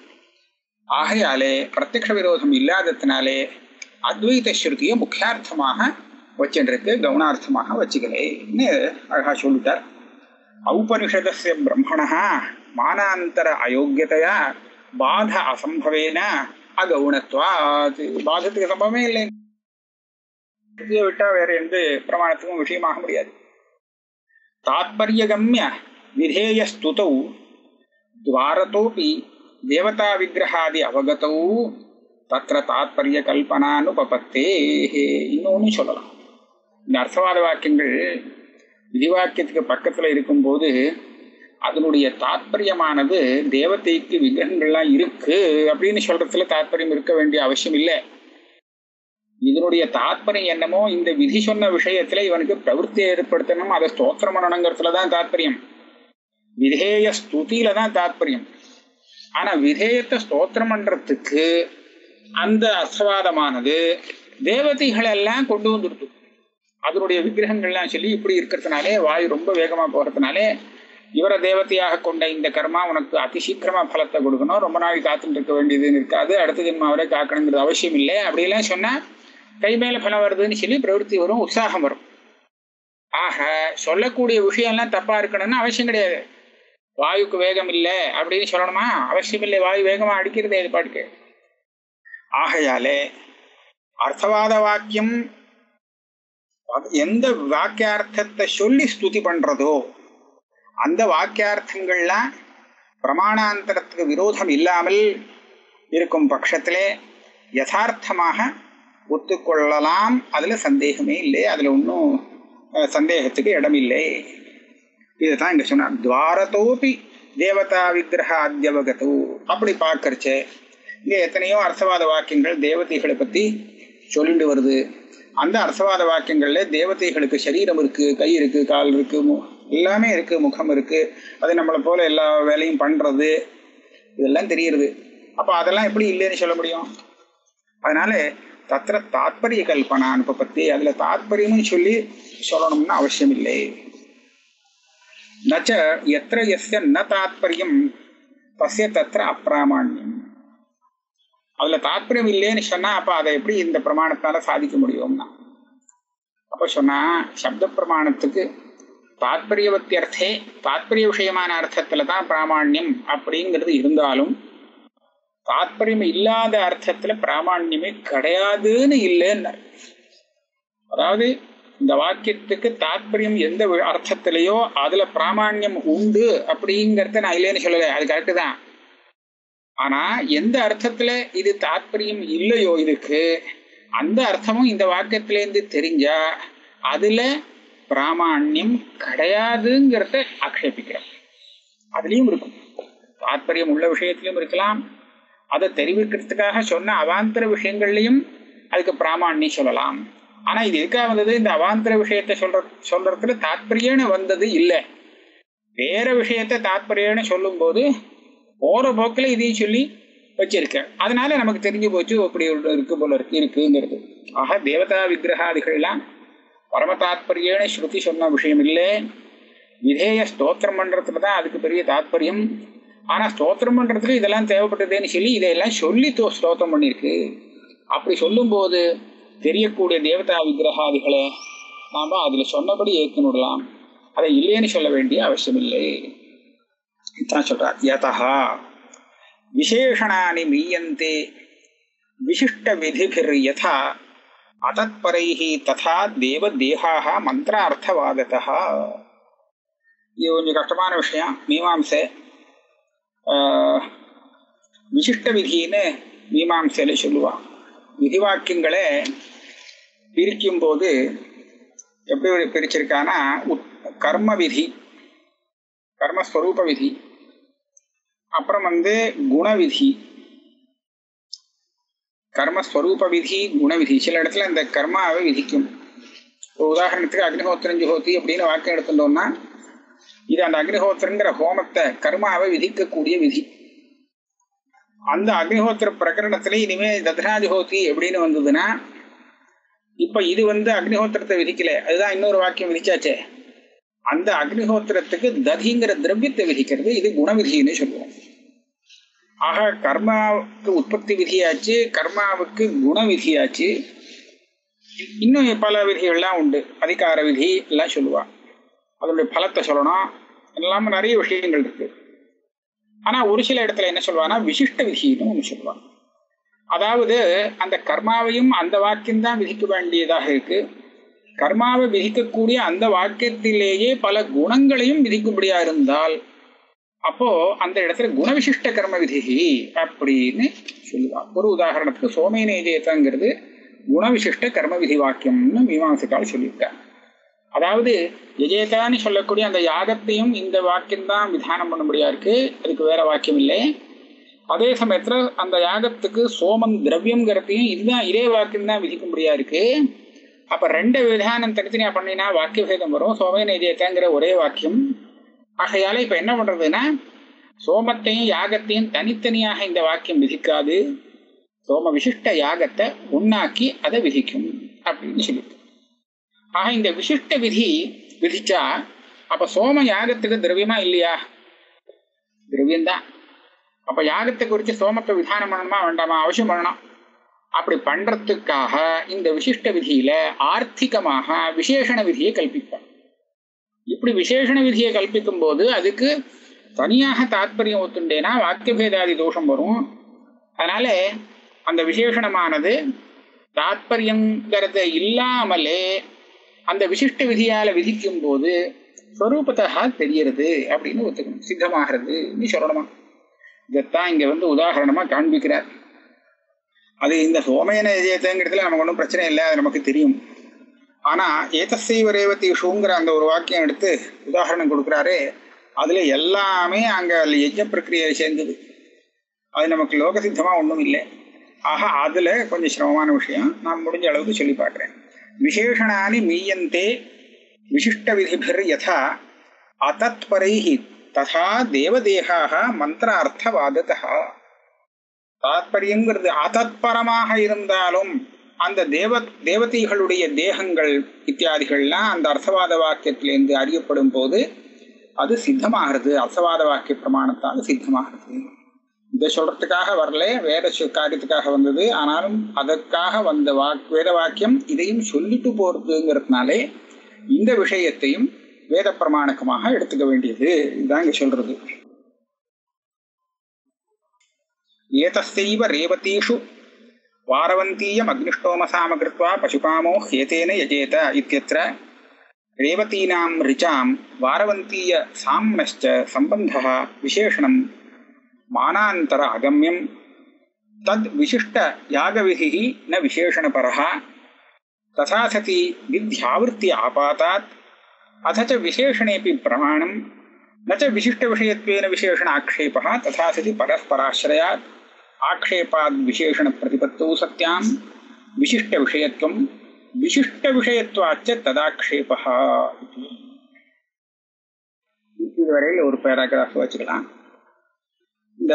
ஆகையாலே பிரத்யக்ஷ விரோதம் இல்லாததுனாலே அத்வைத ஸ்ருதியை முக்கியார்த்தமாக வச்சுருக்கு கவுனார்த்தமாக வச்சுக்கலேன்னு அழகா சொல்லிட்டார் ஔபனிஷதஸ்ய பிரம்மணா மானாந்தர அயோக்கியதையா பாத அசம்பவேன அகவுணத்வாத் பாதத்துக்கு சம்பவமே இல்லை இதை விட்டா வேற எந்த பிரமாணத்துக்கும் விஷயமாக முடியாது தாத்பரியகம்ய விதேய ஸ்துதௌ துவாரத்தோப்பி தேவதா விக்கிரகாதி அவகதௌ தத்திர தாத்பரிய கல்பனானுபபத்தே இன்னொன்னு சொல்லலாம் இந்த அர்த்தவாத வாக்கியங்கள் விதிவாக்கியத்துக்கு பக்கத்துல இருக்கும்போது அதனுடைய தாத்பரியமானது தேவதைக்கு விக்கிரகங்கள்லாம் இருக்கு அப்படின்னு சொல்றதுல தாத்பரியம் இருக்க வேண்டிய அவசியம் இல்லை இதனுடைய தாத்பரியம் என்னமோ இந்த விதி சொன்ன விஷயத்துல இவனுக்கு பிரவருத்தி ஏற்படுத்தணும் அதை ஸ்தோத்திரம் பண்ணணுங்கிறதுல தான் தாத்பரியம் விதேய ஸ்துதியில தான் தாத்பரியம் ஆனா விதேயத்தை ஸ்தோத்திரம் பண்றதுக்கு அந்த அர்த்தவாதமானது தேவதைகள் எல்லாம் கொண்டு வந்துடுது அதனுடைய விக்கிரகங்கள்லாம் சொல்லி இப்படி இருக்கிறதுனாலே வாயு ரொம்ப வேகமா போறதுனாலே இவரை தேவதையாக கொண்ட இந்த கர்மா உனக்கு அதிசீக்கிரமா பலத்தை கொடுக்கணும் ரொம்ப நாள் காத்துட்டு இருக்க வேண்டியதுன்னு இருக்காது அடுத்த ஜென்மாவரை காக்கணுங்கிறது அவசியம் இல்லை அப்படிலாம் சொன்னா கை மேல பலம் வருதுன்னு சொல்லி பிரவருத்தி வரும் உற்சாகம் வரும் ஆக சொல்லக்கூடிய விஷயம்லாம் தப்பா இருக்கணும்னு அவசியம் கிடையாது வாயுக்கு வேகம் இல்லை அப்படின்னு சொல்லணுமா அவசியம் இல்லை வாயு வேகமா அடிக்கிறதே இது பாட்டுக்கு ஆகையாலே அர்த்தவாத வாக்கியம் அது எந்த வாக்கியார்த்தத்தை சொல்லி ஸ்துதி பண்றதோ அந்த வாக்கியார்த்தங்கள்லாம் பிரமாணாந்தரத்துக்கு விரோதம் இல்லாமல் இருக்கும் பட்சத்திலே யதார்த்தமாக ஒத்துக்கொள்ளலாம் அதுல சந்தேகமே இல்லை அதுல ஒன்றும் அஹ், சந்தேகத்துக்கு இடமில்லை இதுதான் இங்க சொன்னார் துவாரத்தோபி தேவதா விக்கிரகாத்யவகதோ அப்படி பார்க்கறச்சே இங்க எத்தனையோ அர்த்தவாத வாக்கியங்கள் தேவதைகளை பத்தி சொல்லிட்டு வருது அந்த அர்த்தவாத வாக்கியங்கள்ல தேவதைகளுக்கு சரீரம் இருக்கு கை இருக்கு கால் இருக்கு மு- எல்லாமே இருக்கு முகம் இருக்கு அது நம்மளை போல எல்லா வேலையும் பண்றது இதெல்லாம் தெரியுது அப்ப அதெல்லாம் எப்படி இல்லைன்னு சொல்ல முடியும் அதனால தத்திர தாத்பரிய கல்பனா அனுபபத்தி அதுல தாத்பரியம்னு சொல்லி சொல்லணும்னு அவசியம் இல்லை நச்ச எத்திர எஸ்ய ந தாத்பரியம் தஸ்ய தத்திர அப்பிராமாண்யம் அதுல தாத்பரியம் இல்லைன்னு சொன்னா அப்ப அதை எப்படி இந்த பிரமாணத்தால சாதிக்க முடியும்னா அப்ப சொன்னா சப்த பிரமாணத்துக்கு தாத்பரியவத்தி அர்த்தே தாத்பரிய விஷயமான அர்த்தத்துல தான் பிராமாண்யம் அப்படிங்கிறது இருந்தாலும் தாத்பரியம் இல்லாத அர்த்தத்துல பிராமாண்யமே கிடையாதுன்னு இல்லைன்னார் அதாவது இந்த வாக்கியத்துக்கு தாத்பரியம் எந்த வி- அர்த்தத்திலேயோ அதுல பிராமாண்யம் உண்டு அப்படிங்கறத நான் இல்லைன்னு சொல்லல அது கரெக்டு தான் ஆனா எந்த அர்த்தத்துல இது தாத்பரியம் இல்லையோ இதுக்கு அந்த அர்த்தமும் இந்த வாக்கியத்திலேருந்து தெரிஞ்சா அதுல பிராமாண்யம் கிடையாதுங்கிறத ஆக்ஷேபிக்கிறோம் அதுலயும் இருக்கும் தாத்பரியம் உள்ள விஷயத்திலும் இருக்கலாம் அதை தெரிவிக்கிறதுக்காக சொன்ன அவாந்தர விஷயங்கள்லயும் அதுக்கு பிராமாண்யம் சொல்லலாம் ஆனா இது எதுக்காக வந்தது இந்த அவாந்தர விஷயத்தை சொல்ற சொல்றதுல தாத்பரியன்னு வந்தது இல்லை வேற விஷயத்தை தாத்பரியன்னு சொல்லும் போது போற போக்கில் இதையும் சொல்லி வச்சிருக்கேன் அதனால நமக்கு தெரிஞ்சு போச்சு அப்படி ஒரு இருக்கு போல இருக்கு இருக்குங்கிறது ஆக தேவதா விக்கிரகாதிகள்லாம் பரம தாத்பரியன்னு ஸ்ருதி சொன்ன விஷயம் இல்லை விதேய ஸ்தோத்திரம் பண்றதுல தான் அதுக்கு பெரிய தாத்பரியம் ஆனா ஸ்தோத்திரம் பண்றதுக்கு இதெல்லாம் தேவைப்பட்டதுன்னு சொல்லி இதையெல்லாம் சொல்லி தோ ஸ்தோத்திரம் பண்ணியிருக்கு அப்படி சொல்லும்போது தெரியக்கூடிய தேவதா விக்கிரகாதிகளை நாம அதுல சொன்னபடி ஏற்றுனுடலாம் அதை இல்லைன்னு சொல்ல வேண்டிய அவசியம் இல்லை இதான் சொல்றார் யதா விசேஷணானி மீயந்தே விசிஷ்ட விதிபிர் யதா அதத்பரைः ததா தேவதேகாः மந்திரார்த்தவாதத்தः இது கொஞ்சம் கஷ்டமான விஷயம் மீமாம்சை ஆஹ், விசிஷ்ட விதின்னு மீமாம்சையில சொல்லுவான் விதி வாக்கியங்களை பிரிக்கும் போது எப்படி பிரிச்சிருக்கானா உத்- கர்ம விதி கர்மஸ்வரூப விதி அப்புறம் வந்து குணவிதி கர்மஸ்வரூப விதி குணவிதி சில இடத்துல இந்த கர்மாவை விதிக்கும் ஒரு உதாரணத்துக்கு அக்னிஹோத்திரம் ஜுஹோதி அப்படின்னு வாக்கியம் எடுத்துட்டோம்னா இது அந்த அக்னிஹோத்திரங்கிற ஹோமத்தை கர்மாவை விதிக்கக்கூடிய விதி அந்த அக்னிஹோத்திர பிரகரணத்துல இனிமே தத்ராஜுஹோதி எப்படின்னு வந்ததுன்னா இப்ப இது வந்து அக்னிஹோத்திரத்தை விதிக்கல அதுதான் இன்னொரு வாக்கியம் விதிச்சாச்சே அந்த அக்னிஹோத்திரத்துக்கு ததிங்கிற திரவியத்தை விதிக்கிறது இது குணவிதின்னு சொல்லுவோம் ஆக கர்மாவுக்கு உற்பத்தி விதியாச்சு கர்மாவுக்கு குண விதியாச்சு இன்னும் பல விதிகள்லாம் உண்டு அதிகார விதி எல்லாம் சொல்லுவா அதனுடைய பலத்தை சொல்லணும் எல்லாமே நிறைய விஷயங்கள் இருக்கு ஆனா ஒரு சில இடத்துல என்ன சொல்லுவானா விசிஷ்ட விதின்னு ஒன்று சொல்லுவான் அதாவது அந்த கர்மாவையும் அந்த வாக்கியம் தான் விதிக்க வேண்டியதாக இருக்கு கர்மாவை விதிக்கக்கூடிய அந்த வாக்கியத்திலேயே பல குணங்களையும் விதிக்கும்படியா இருந்தால் அப்போ அந்த இடத்துல குணவிசிஷ்ட கர்ம விதி அப்படின்னு சொல்லுவான் ஒரு உதாரணத்துக்கு சோமேனேஜேதங்கிறது குணவிசிஷ்ட கர்ம விதி வாக்கியம்னு மீமாம்சக்கால் சொல்லியிருக்காங்க அதாவது எஜேதான்னு சொல்லக்கூடிய அந்த யாகத்தையும் இந்த வாக்கியம்தான் விதானம் பண்ணும்படியா இருக்கு அதுக்கு வேற வாக்கியம் இல்லை அதே சமயத்துல அந்த யாகத்துக்கு சோமம் திரவியம்ங்கிறதையும் இதுதான் இதே வாக்கியம் தான் விதிக்கும்படியா இருக்கு அப்ப ரெண்டு விதானம் தனித்தனியா பண்ணினா வாக்கிய பேதம் வரும் சோமேனேஜேதாங்கிற ஒரே வாக்கியம் ஆகையால இப்ப என்ன பண்றதுன்னா சோமத்தையும் யாகத்தையும் தனித்தனியாக இந்த வாக்கியம் விதிக்காது சோம விசிஷ்ட யாகத்தை உண்ணாக்கி அதை விதிக்கும் அப்படின்னு சொல்லிட்டு ஆக இந்த விசிஷ்ட விதி விதிச்சா அப்ப சோம யாகத்துக்கு திரவியமா இல்லையா திரவியம்தான் அப்ப யாகத்தை குறித்து சோமத்தை விதானம் பண்ணணுமா வேண்டாமா அவசியம் பண்ணணும் அப்படி பண்றதுக்காக இந்த விசிஷ்ட விதியில ஆர்த்திகமாக விசேஷண விதியை கல்பிப்பார் இப்படி விசேஷண விதியை கல்பிக்கும் போது அதுக்கு தனியாக தாத்பரியம் ஒத்துண்டேனா வாக்கியபேதாதி தோஷம் வரும் அதனால அந்த விசேஷணமானது தாத்பரியங்கிறத இல்லாமலே அந்த விசிஷ்ட விதியால விதிக்கும் போது ஸ்வரூபத்தகா தெரியறது அப்படின்னு ஒத்துக்கணும் சித்தமாகிறது சொல்லணுமா இதைத்தான் இங்க வந்து உதாரணமா காண்பிக்கிறார் அது இந்த சோமயன எஜயத்தைங்கிறதுல நமக்கு ஒன்றும் பிரச்சனை இல்லை அது நமக்கு தெரியும் ஆனா ஏதசைவ ரேவதி ஷூங்கிற அந்த ஒரு வாக்கியம் எடுத்து உதாரணம் கொடுக்குறாரு அதுல எல்லாமே அங்க யஜ்ஞ பிரக்கிரியை சேர்ந்தது அது நமக்கு லோக சித்தமா ஒன்றும் இல்லை ஆக அதுல கொஞ்சம் சிரமமான விஷயம் நான் முடிஞ்ச அளவுக்கு சொல்லி பார்க்குறேன் விசேஷணானி மீயந்தே விசிஷ்ட விதிபிர் யதா அதத்பரைஹி ததா தேவதேகாக மந்திரார்த்தவாததா தாத்பரியங்கிறது அதத்பரமாக இருந்தாலும் அந்த தேவ தேவதைகளுடைய தேகங்கள் இத்தியாதிகள்லாம் அந்த அர்த்தவாத வாக்கியத்திலிருந்து அறியப்படும் போது அது சித்தமாகிறது அர்த்தவாத வாக்கிய பிரமாணத்தால் சித்தமாகிறது இதை சொல்றதுக்காக வரல வேற சு- காரியத்துக்காக வந்தது ஆனாலும் அதற்காக வந்த வாக் வேத வாக்கியம் இதையும் சொல்லிட்டு போறதுங்கிறதுனாலே இந்த விஷயத்தையும் வேத பிரமாணக்கமாக எடுத்துக்க வேண்டியது இதுதான் இங்க சொல்றது ஏதஸ்யைவ ரேவதீஷு வாரவந்தீயம் அக்னிஷ்டோமசாம கிருத்வா பசுகாமோ ஹேதேன யஜேத இत्यत्र ரேவதீனாம் ரிச்சாம் வாரவந்தீய சாம்னश्च சம்பந்தः விசேஷணம் மானாந்தர அகம்யம் தத் விசிஷ்ட யாகவிதிः ந விசேஷணபரः तथा सति विध्यावृत्ति आपातात् अथ च विशेषणेऽपि प्रमाणं न च विशिष्टविषयत्वेन विशेषण आक्षेपः तथा सति परस्पराश्रयात् आक्षेपाद् विशेषणप्रतिपत्तौ सत्यां विशिष्टविषयत्वं विशिष्टविषयत्वाच्च तदाक्षेपः इति இதுவரையில் ஒரு பேராகிராஃப் வச்சுக்கலாம் இந்த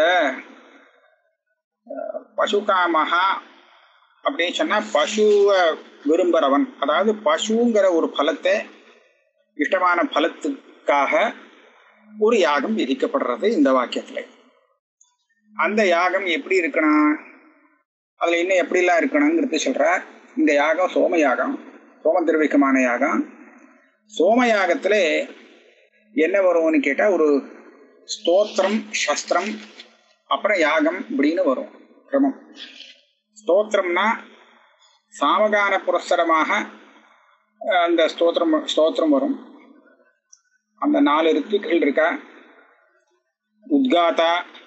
அஹ், பசுகாமஹா அப்படின்னு சொன்னா பசுவை விரும்புறவன் அதாவது பசுங்கிற ஒரு பலத்தை இஷ்டமான பலத்துக்காக ஒரு யாகம் விதிக்கப்படுறது இந்த வாக்கியத்துல அந்த யாகம் எப்படி இருக்கணும் அதுல இன்னும் எப்படிலாம் இருக்கணுங்கிறது சொல்ற இந்த யாகம் சோம யாகம் சோம திரவிக்கமான யாகம் சோம யாகத்துல என்ன வரும்னு கேட்டா ஒரு ஸ்தோத்திரம் சஸ்திரம் அப்புறம் யாகம் இப்படின்னு வரும் கிரமம் ஸ்தோத்திரம்னா சாமகான புரஸ்தரமாக அஹ், அந்த ஸ்தோத்திரம் ஸ்தோத்திரம் வரும் அந்த நாலு ரித்துக்கள் இருக்கா உத்காதா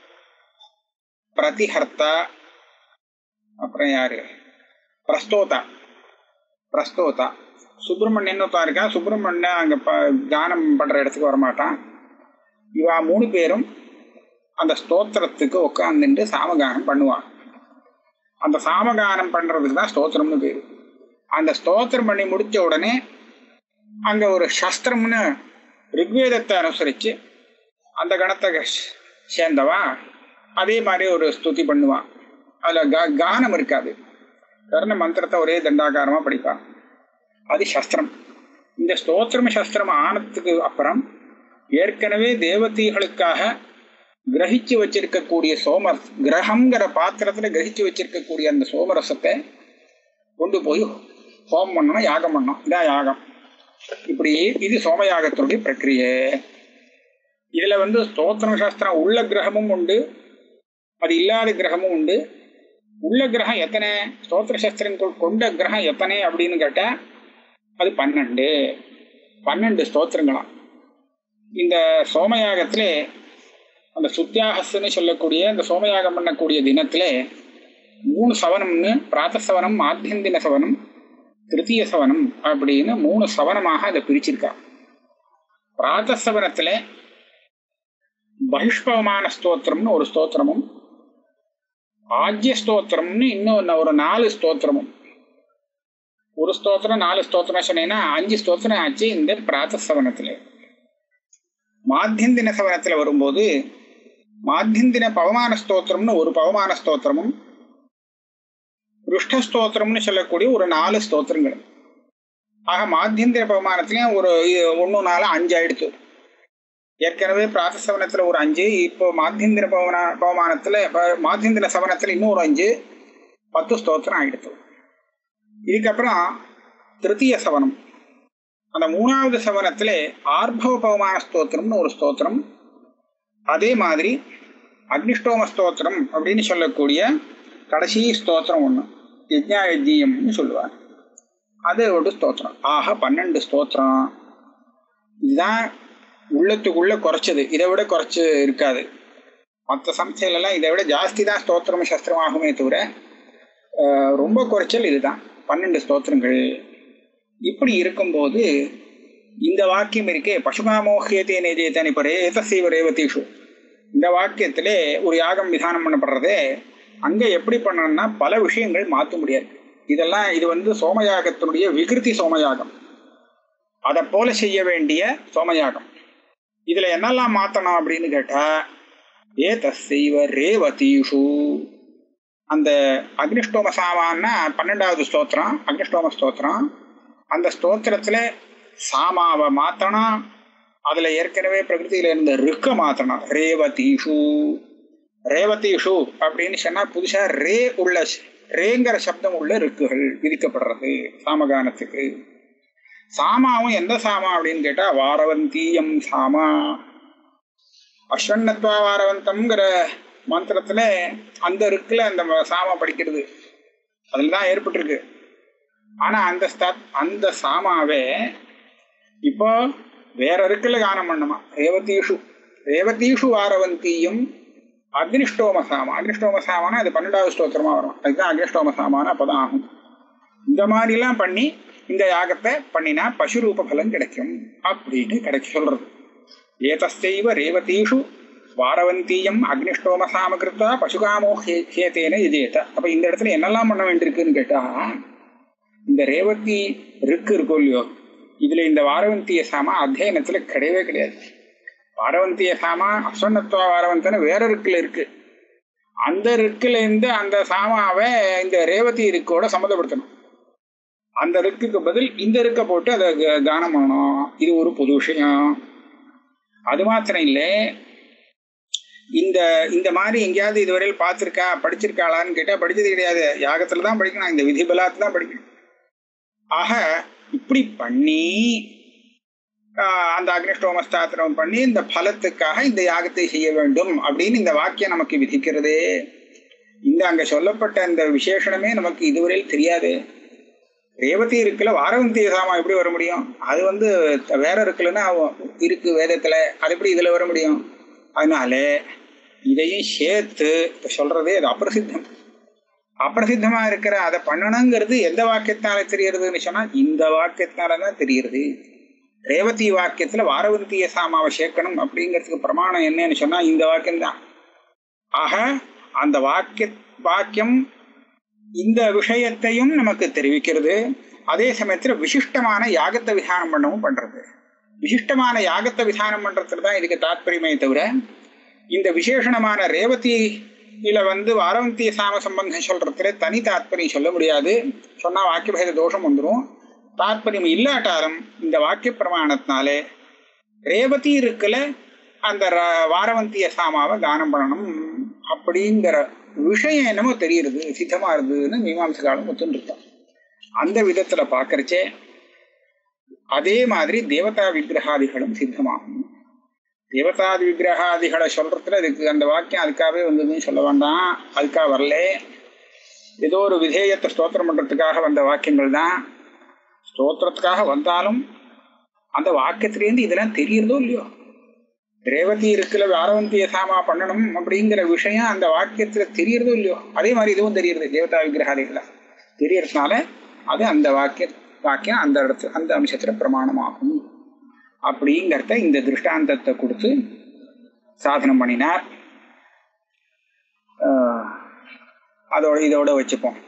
பிரதிஹர்த்தா அப்புறம் யாரு பிரஸ்தோதா பிரஸ்தோதா சுப்பிரமணியன் ஒருத்தன் இருக்கான் சுப்பிரமணியன் அங்க ப கானம் பண்ற இடத்துக்கு வரமாட்டான் இவா மூணு பேரும் அந்த ஸ்தோத்திரத்துக்கு உட்காந்துட்டு சாமகானம் பண்ணுவான் அந்த சாமகானம் பண்றதுக்கு தான் ஸ்தோத்திரம்னு பேரு அந்த ஸ்தோத்திரம் பண்ணி முடிச்ச உடனே அங்க ஒரு சஸ்திரம்னு ரிக்வேதத்தை அனுசரிச்சு அந்த கணத்தை க- சேர்ந்தவா அதே மாதிரி ஒரு ஸ்துதி பண்ணுவான் அதுல கா- கானம் இருக்காது கர்ண மந்திரத்தை ஒரே தண்டாகாரமா படிப்பான் அது சஸ்திரம் இந்த ஸ்தோத்திரம் சஸ்திரம் ஆனதுக்கு அப்புறம் ஏற்கனவே தேவதைகளுக்காக கிரகிச்சு வச்சிருக்கக்கூடிய சோம கிரகம்ங்கிற பாத்திரத்துல கிரகிச்சு வச்சிருக்கக்கூடிய அந்த சோமரசத்தை கொண்டு போய் ஹோமம் பண்ணணும் யாகம் பண்ணணும் இதான் யாகம் இப்படி இது சோமயாகத்தினுடைய பிரக்கிரியை இதுல வந்து ஸ்தோத்திர சாஸ்திரம் உள்ள கிரகமும் உண்டு அது இல்லாத கிரகமும் உண்டு உள்ள கிரகம் எத்தனை ஸ்தோத்திர சாஸ்திரம் கொ- கொண்ட கிரகம் எத்தனை அப்படின்னு கேட்டா அது பன்னெண்டு பன்னெண்டு ஸ்தோத்திரங்களாம் இந்த சோமயாகத்திலே அந்த சுத்தியாகஸ்ன்னு சொல்லக்கூடிய அந்த சோமயாகம் பண்ணக்கூடிய தினத்திலே மூணு சவனம்னு பிராத்த சவனம் ஆத்தியந்தின சவனம் திருத்தீய சவனம் அப்படின்னு மூணு சவனமாக அதை பிரிச்சிருக்கா பிராத்த சவனத்துல பகிஷ்பவமான ஸ்தோத்திரம்னு ஒரு ஸ்தோத்திரமும் ஆஜ்ய ஸ்தோத்திரம்னு இன்னும் ஒரு நாலு ஸ்தோத்திரமும் ஒரு ஸ்தோத்திரம் நாலு ஸ்தோத்திரம் சொன்னீங்கன்னா அஞ்சு ஸ்தோத்திரம் ஆச்சு இந்த பிராத்த சவனத்துல மாத்தியந்தின சவனத்துல வரும்போது மாத்தியந்தின பவமான ஸ்தோத்திரம்னு ஒரு பவமான ஸ்தோத்திரமும் ருஷ்ட ஸ்தோத்திரம்னு சொல்லக்கூடிய ஒரு நாலு ஸ்தோத்திரங்கள் ஆக மாத்தியந்திர பவமானத்திலையும் ஒரு இ- ஒண்ணு நாலு அஞ்சு ஆயிடுத்து ஏற்கனவே பிராத்தசவனத்துல ஒரு அஞ்சு இப்போ மாத்தியந்திர பவன பவமானத்துல ப- மாத்தியந்திர சவனத்துல இன்னும் ஒரு அஞ்சு பத்து ஸ்தோத்திரம் ஆயிடுத்து இதுக்கப்புறம் திருத்தீய சவனம் அந்த மூணாவது சவனத்துல ஆர்பவ பவமான ஸ்தோத்திரம்னு ஒரு ஸ்தோத்திரம் அதே மாதிரி அக்னிஷ்டோம ஸ்தோத்திரம் அப்படின்னு சொல்லக்கூடிய கடைசி ஸ்தோத்திரம் ஒண்ணு யஜ்ஞாயஜ்யம்னு சொல்லுவார் அது ஒரு ஸ்தோத்திரம் ஆக பன்னெண்டு ஸ்தோத்திரம் இதுதான் உள்ளத்துக்குள்ள குறைச்சது இதை விட குறைச்சு இருக்காது மற்ற சம்சையிலெல்லாம் இதை விட ஜாஸ்தி தான் ஸ்தோத்திரம் சஸ்திரம் ஆகுமே தவிர ஆஹ், ரொம்ப குறைச்சல் இதுதான் பன்னெண்டு ஸ்தோத்திரங்கள் இப்படி இருக்கும்போது இந்த வாக்கியம் இருக்கே பசுகாமோகியத்தே நேஜேத்தன் இப்போ ரேதசைவ ரேவதீஷு இந்த வாக்கியத்திலே ஒரு யாகம் விதானம் பண்ணப்படுறதே அங்கே எப்படி பண்ணணும்னா பல விஷயங்கள் மாற்ற முடியாது இதெல்லாம் இது வந்து சோமயாகத்தினுடைய விகிருதி சோமயாகம் அதை போல செய்ய வேண்டிய சோமயாகம் இதுல என்னெல்லாம் மாத்தணும் அப்படின்னு கேட்டா ஏ தசைவ ரேவதீஷு அந்த அக்னிஷ்டோம சாமான்னா பன்னெண்டாவது ஸ்தோத்திரம் அக்னிஷ்டோம ஸ்தோத்திரம் அந்த ஸ்தோத்திரத்துல சாமாவை மாத்தணும் அதுல ஏற்கனவே பிரகிருதியில இருந்த ருக்க மாத்தணும் ரேவதீஷு ரேவதீஷு அப்படின்னு சொன்னா புதுசா ரே உள்ள ரேங்கிற சப்தம் உள்ள ருக்குகள் விதிக்கப்படுறது சாமகானத்துக்கு சாமாவும் எந்த சாமா அப்படின்னு கேட்டா வாரவந்தீயம் சாமா அஸ்வன்னத்வா வாரவந்தம்ங்கிற மந்திரத்துல அந்த ருக்குல அந்த சாமா படிக்கிறது அதுல தான் ஏற்பட்டிருக்கு ஆனா அந்த ஸ்த- அந்த சாமாவே இப்போ வேற இருக்குல்ல கானம் பண்ணுமா ரேவதீஷு ரேவதீஷு வாரவந்தியும் அக்னிஷ்டோம சாமா அக்னிஷ்டோம சாமானா அது பன்னெண்டாவது ஸ்தோத்திரமா வரும் அதுதான் அக்னிஷ்டோம சாமானா அப்பதான் ஆகும் இந்த மாதிரிலாம் பண்ணி இந்த யாகத்தை பண்ணினா பசுரூப பலன் கிடைக்கும் அப்படின்னு கிடைக்க சொல்றது ஏதஸ்தைவ ரேவதீஷு வாரவந்தீயம் அக்னிஷ்டோம சாமகிருத்தா பசுகாமோ ஹே- ஹேதேன எஜேத அப்ப இந்த இடத்துல என்னெல்லாம் பண்ண வேண்டியிருக்குன்னு கேட்டா இந்த ரேவதி ருக்கு இருக்கும் இல்லையோ இதுல இந்த வாரவந்திய சாமா அத்தியனத்துல கிடையவே கிடையாது வாரவந்திய சாமா அஸ்வன்னத்துவ வாரவந்தன வேற இருக்குல இருக்கு அந்த ருக்குல இருந்து அந்த சாமாவை இந்த ரேவதி ருக்கோட சம்மந்தப்படுத்தணும் அந்த ருக்குக்கு பதில் இந்த ருக்க போட்டு அதை க- கானம் பண்ணணும் இது ஒரு பொது விஷயம் அது மாத்திரம் இல்லை இந்த இந்த மாதிரி எங்கேயாவது இதுவரையில் பார்த்துருக்கா படிச்சிருக்காளான்னு கேட்டால் படிச்சது கிடையாது யாகத்துல தான் படிக்கணும் இந்த விதி பலாத்து தான் படிக்கணும் ஆக இப்படி பண்ணி ஆஹ், அந்த அக்னிஷ்டோம ஸ்தாத்திரம் பண்ணி இந்த பலத்துக்காக இந்த யாகத்தை செய்ய வேண்டும் அப்படின்னு இந்த வாக்கியம் நமக்கு விதிக்கிறதே இந்த அங்க சொல்லப்பட்ட இந்த விசேஷணமே நமக்கு இதுவரையில் தெரியாது ரேவதி இருக்குல்ல வாரவந்திய சாமா எப்படி வர முடியும் அது வந்து வேற இருக்குல்லன்னா இருக்கு வேதத்துல அது எப்படி இதுல வர முடியும் அதனால இதையும் சேர்த்து இப்ப சொல்றதே அது அப்பிரசித்தம் அப்பிரசித்தமா இருக்கிற அதை பண்ணணுங்கிறது எந்த வாக்கியத்தினால தெரியறதுன்னு சொன்னா இந்த வாக்கியத்தினால தான் தெரியுது ரேவதி வாக்கியத்துல வாரவந்திய சாமாவை சேர்க்கணும் அப்படிங்கிறதுக்கு பிரமாணம் என்னன்னு சொன்னா இந்த வாக்கியம்தான் ஆக அந்த வாக்கிய வாக்கியம் இந்த விஷயத்தையும் நமக்கு தெரிவிக்கிறது அதே சமயத்துல விசிஷ்டமான யாகத்தை விதானம் பண்ணவும் பண்றது விசிஷ்டமான யாகத்தை விதானம் பண்றதுல தான் இதுக்கு தாத்பரியமே தவிர இந்த விசேஷணமான ரேவதியில வந்து வாரவந்திய சாம சம்பந்தம் சொல்றதுல தனி தாத்பரியம் சொல்ல முடியாது சொன்னா வாக்கியபேத தோஷம் வந்துடும் தாத்பரியம் இல்லாட்டாலும் இந்த வாக்கிய பிரமாணத்தினாலே ரேவதி இருக்குல அந்த ர- வாரவந்திய சாமாவை கானம் பண்ணணும் அப்படிங்கிற விஷயம் என்னமோ தெரியுது சித்தமா இருந்ததுன்னு மீமாம்சகாலம் ஒத்துருப்பான் அந்த விதத்துல பார்க்கறச்சே அதே மாதிரி தேவதா விக்கிரகாதிகளும் சித்தமாகும் தேவதாதி விக்கிரகாதிகளை சொல்றதுல அதுக்கு அந்த வாக்கியம் அதுக்காகவே வந்ததுன்னு சொல்ல வேண்டாம் அதுக்காக வரல ஏதோ ஒரு விதேயத்தை ஸ்தோத்திரம் பண்றதுக்காக வந்த வாக்கியங்கள் தான் ஸ்தோத்திரத்துக்காக வந்தாலும் அந்த வாக்கியத்திலேருந்து இதெல்லாம் தெரியறதோ இல்லையோ ரேவதி இருக்குல வாரவந்திய சாமா பண்ணணும் அப்படிங்கிற விஷயம் அந்த வாக்கியத்துல தெரியறதோ இல்லையோ அதே மாதிரி இதுவும் தெரியுது தேவதா விக்கிரகாதிகள தெரியறதுனால அது அந்த வாக்கிய வாக்கியம் அந்த இடத்துல அந்த அம்சத்துல பிரமாணமாகும் அப்படிங்கிறத இந்த திருஷ்டாந்தத்தை கொடுத்து சாதனம் பண்ணினார் ஆஹ் அதோட இதோட வச்சுப்போம்